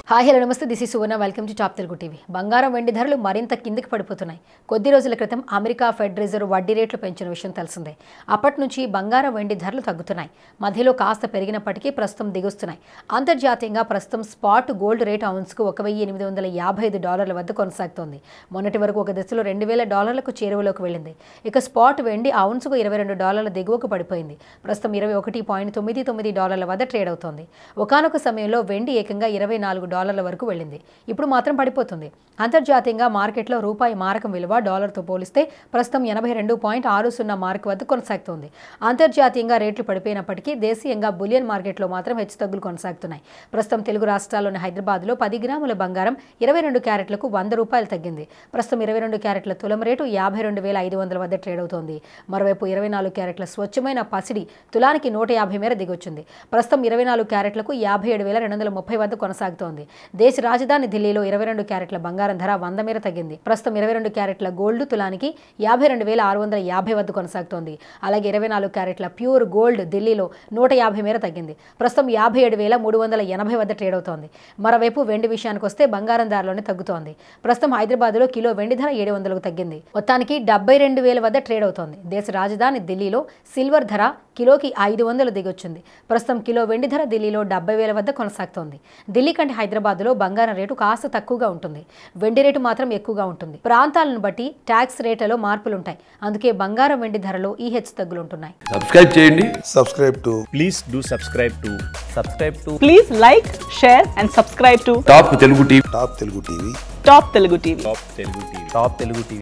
Hi hello నమస్తే this ఈ Suvarna welcome to Top Telugu TV బంగారం వెండి ధరలు మరింత కిందికి పడిపోతున్నాయి కొద్ది రోజుల క్రితం అమెరికా ఫెడ్ రిజర్వ్ వడ్డీ రేట్లు పెంచిన విషయం తెలిసిందే అప్పటి నుంచి బంగారం వెండి ధరలు తగ్గుతున్నాయి మధ్యలో కాస్త పెరిగినప్పటికీ ప్రస్తుతం దిగుస్తున్నాయి అంతర్జాతీయంగా ప్రస్తుతం స్పాట్ గోల్డ్ రేట్ ఔన్స్కు ఒక వెయ్యి ఎనిమిది వందల యాభై ఐదు డాలర్ల వద్ద కొనసాగుతోంది మొన్నటి వరకు ఒక దశలో రెండు వేల డాలర్లకు చేరువలోకి వెళ్ళింది ఇక స్పాట్ వెండి ఔన్స్కు ఇరవై రెండు డాలర్ల దిగువకు పడిపోయింది ప్రస్తుతం ఇరవై ఒకటి పాయింట్ తొమ్మిది తొమ్మిది డాలర్ల వద్ద ట్రేడ్ అవుతోంది ఒకనొక సమయంలో వెండి ఏకంగా ఇరవై నాలుగు డాలర్ల వరకు వెళ్ళింది ఇప్పుడు మాత్రం పడిపోతుంది అంతర్జాతీయంగా మార్కెట్లో రూపాయి మారకం విలువ డాలర్తో పోలిస్తే ప్రస్తుతం ఎనభై రెండు పాయింట్ ఆరు సున్నా మార్క్ వద్ద కొనసాగుతోంది అంతర్జాతీయంగా రేట్లు పడిపోయినప్పటికీ దేశీయంగా బులియన్ మార్కెట్లో మాత్రం హెచ్చుతగ్గులు కొనసాగుతున్నాయి ప్రస్తుతం తెలుగు రాష్ట్రాల్లోని హైదరాబాద్లో పది గ్రాముల బంగారం ఇరవై రెండు క్యారెట్లకు వంద రూపాయలు తగ్గింది ప్రస్తుతం ఇరవై రెండు క్యారెట్ల తులం రేటు యాభై రెండు వేల ఐదు వందల వద్ద ట్రేడ్ అవుతోంది మరోవైపు ఇరవై నాలుగు క్యారెట్ల స్వచ్ఛమైన పసిడి తులానికి నూట యాభై మేర దిగొచ్చింది ప్రస్తుతం ఇరవై నాలుగు క్యారెట్లకు యాభై ఏడు వేల రెండు వందల ముప్పై వద్ద కొనసాగుతోంది దేశ రాజధాని ఢిల్లీలో ఇరవై రెండు క్యారెట్ల బంగారం ధర వంద మేర తగ్గింది ప్రస్తుతం ఇరవై రెండు క్యారెట్ల గోల్డ్ తులానికి యాభై రెండు వేల ఆరు వందల యాభై వద్ద కొనసాగుతోంది అలాగే ఇరవై నాలుగు క్యారెట్ల ప్యూర్ గోల్డ్ ఢిల్లీలో నూట యాభై మేర తగ్గింది ప్రస్తుతం యాభై ఏడు వేల మూడు వందల ఎనభై వద్ద ట్రేడ్ అవుతోంది మరోవైపు వెండి విషయానికి వస్తే బంగారం ధరలోనే తగ్గుతోంది ప్రస్తుతం హైదరాబాద్లో కిలో వెండి ధర ఏడు వందలకు తగ్గింది మొత్తానికి డెబ్బై రెండు వేల వద్ద ట్రేడ్ అవుతోంది దేశ రాజధాని ఢిల్లీలో సిల్వర్ ధర కిలోకి ఐదు వందలు దిగొచ్చింది ప్రస్తుతం కిలో వెండి ధర ఢిల్లీలో డెబ్బై వేల వద్ద కొనసాగుతోంది ఢిల్లీ కంటే హైదరాబాద్లో బంగారం రేటు కాస్త తక్కువగా ఉంటుంది వెండి రేటు మాత్రం ఎక్కువగా ఉంటుంది ప్రాంతాలను బట్టి ట్యాక్స్ రేట్లలో మార్పులుంటాయి అందుకే బంగారం వెండి ధరలో ఈ హెచ్చు తగ్గులుంటున్నాయి సబ్స్క్రైబ్ చేయండి subscribe to please do subscribe to subscribe to Please like, share, and subscribe to Top Telugu TV Top Telugu TV. Top Telugu TV. top telugu tv top telugu tv